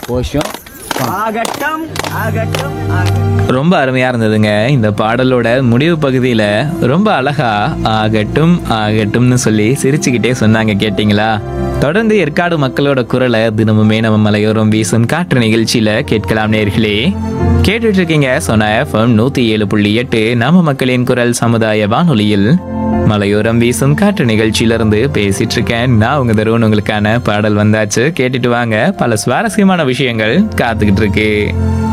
கோஷம் ஆகட்டம் ஆகட்டம் ஆகட்டம் ரொம்ப அருமையா இருந்ததுங்க இந்த பாடலோட முடிவு பகுதியில ரொம்ப அழகா ஆகட்டும் ஆகட்டும்னு சொல்லி சிரிச்சுக்கிட்டே சொன்னாங்க கேட்டிங்களா தொடர்ந்து ஏற்காடு மக்களோட குரலை தினமுமே நம்ம மலையோரம் வீசும் காற்று நிகழ்ச்சியில கேட்கலாம் நேர்களே கேட்டுட்டு இருக்கீங்க சொன்ன எஃப்எம் நூத்தி ஏழு புள்ளி எட்டு நம்ம மக்களின் குரல் சமுதாய வானொலியில் மலையோரம் வீசும் காற்று நிகழ்ச்சியிலிருந்து பேசிட்டு இருக்கேன் நான் உங்க தருவன் உங்களுக்கான பாடல் வந்தாச்சு கேட்டுட்டு வாங்க பல சுவாரஸ்யமான விஷயங்கள் காத்துக்கிட்டு இருக்கு